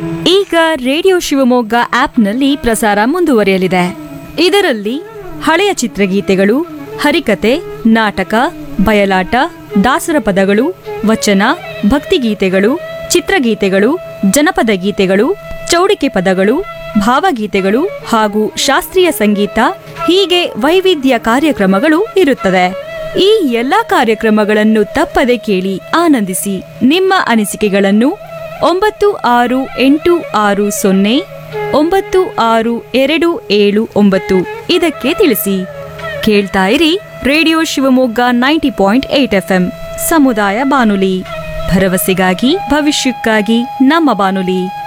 ಈಗ ರೇಡಿಯೋ ಶಿವಮೊಗ್ಗ ಆಪ್ನಲ್ಲಿ ಪ್ರಸಾರ ಮುಂದುವರಿಯಲಿದೆ ಇದರಲ್ಲಿ ಹಳೆಯ ಚಿತ್ರಗೀತೆಗಳು ಹರಿಕತೆ ನಾಟಕ ಬಯಲಾಟ ದಾಸರ ಪದಗಳು ವಚನ ಭಕ್ತಿಗೀತೆಗಳು ಚಿತ್ರಗೀತೆಗಳು ಜನಪದ ಗೀತೆಗಳು ಚೌಡಿಕೆ ಪದಗಳು ಭಾವಗೀತೆಗಳು ಹಾಗೂ ಶಾಸ್ತ್ರೀಯ ಸಂಗೀತ ಹೀಗೆ ವೈವಿಧ್ಯ ಕಾರ್ಯಕ್ರಮಗಳು ಇರುತ್ತದೆ ಈ ಎಲ್ಲಾ ಕಾರ್ಯಕ್ರಮಗಳನ್ನು ತಪ್ಪದೆ ಕೇಳಿ ಆನಂದಿಸಿ ನಿಮ್ಮ ಅನಿಸಿಕೆಗಳನ್ನು ಒಂಬತ್ತು ಆರು ಎಂಟು ಆರು ಸೊನ್ನೆ ಒಂಬತ್ತು ಆರು ಎರಡು ಏಳು ಒಂಬತ್ತು ಇದಕ್ಕೆ ತಿಳಿಸಿ ಕೇಳ್ತಾ ಇರಿ radio Shivamogga ninety point eight F ಸಮುದಾಯ ಬಾನುಲಿ ಭರವಸೆಗಾಗಿ ಭವಿಷ್ಯಕ್ಕಾಗಿ ನಮ್ಮ ಬಾನುಲಿ